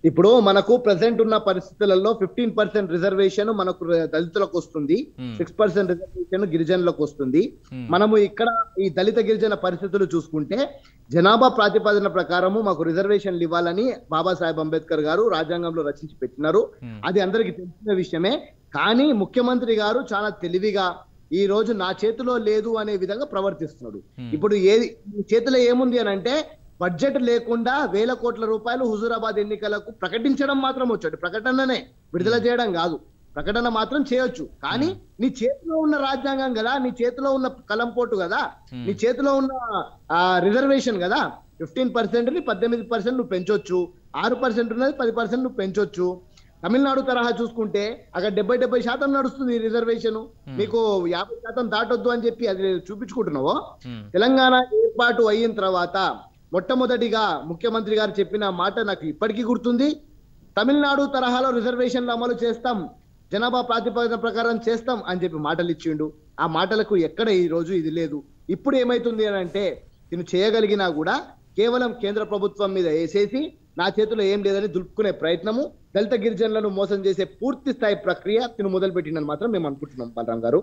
ఇప్పుడు మనకు ప్రజెంట్ ఉన్న పరిస్థితులలో ఫిఫ్టీన్ పర్సెంట్ రిజర్వేషన్ మనకు దళితులకు వస్తుంది Hmm. సిక్స్ పర్సెంట్ రిజర్వేషన్ గిరిజనులకు వస్తుంది Hmm. మనము ఇక్కడ ఈ దళిత గిరిజన పరిస్థితులు చూసుకుంటే జనాభా ప్రాతిపదిన ప్రకారము మాకు రిజర్వేషన్లు ఇవ్వాలని బాబాసాహెబ్ అంబేద్కర్ గారు రాజ్యాంగంలో రచించి పెట్టినారు Hmm. అది అందరికి తెలిసిన విషయమే కానీ ముఖ్యమంత్రి గారు చాలా తెలివిగా ఈ రోజు నా చేతిలో లేదు అనే విధంగా ప్రవర్తిస్తున్నాడు Hmm. ఇప్పుడు ఏది ఈ చేతిలో ఏముంది అని అంటే బడ్జెట్ లేకుండా వేల కోట్ల రూపాయలు హుజూరాబాద్ ఎన్నికలకు ప్రకటించడం మాత్రం వచ్చాడు ప్రకటననే విడుదల చేయడం కాదు ప్రకటన మాత్రం చేయొచ్చు కానీ నీ చేతిలో ఉన్న రాజ్యాంగం కదా నీ చేతిలో ఉన్న కలంపోటు కదా Hmm. నీ చేతిలో ఉన్న ఆ రిజర్వేషన్ కదా ఫిఫ్టీన్ పర్సెంట్ ని పద్దెనిమిది పర్సెంట్ నువ్వు పెంచొచ్చు ఆరు పర్సెంట్ ఉన్నది పది పర్సెంట్ నువ్వు పెంచొచ్చు తమిళనాడు తరహా చూసుకుంటే అక్కడ డెబ్బై డెబ్బై శాతం నడుస్తుంది రిజర్వేషన్ మీకు యాభై శాతం దాటొద్దు అని చెప్పి అది చూపించుకుంటున్నావో Hmm. తెలంగాణ ఏర్పాటు అయిన తర్వాత మొట్టమొదటిగా ముఖ్యమంత్రి గారు చెప్పిన మాట నాకు ఇప్పటికీ గుర్తుంది తమిళనాడు తరహాలో రిజర్వేషన్లు అమలు చేస్తాం జనాభా ప్రాతిపదిక ప్రకారం చేస్తాం అని చెప్పి మాటలు ఇచ్చిండు ఆ మాటలకు ఎక్కడ ఈ రోజు ఇది లేదు ఇప్పుడు ఏమైతుంది అని అంటే నేను చేయగలిగినా కూడా కేవలం కేంద్ర ప్రభుత్వం మీద వేసేసి నా చేతిలో ఏం లేదని దులుపుకునే ప్రయత్నము దళిత గిరిజనులను మోసం చేసే పూర్తి స్థాయి ప్రక్రియ తిను మొదలు పెట్టిందని మాత్రం మేము అనుకుంటున్నాం బలరాం గారు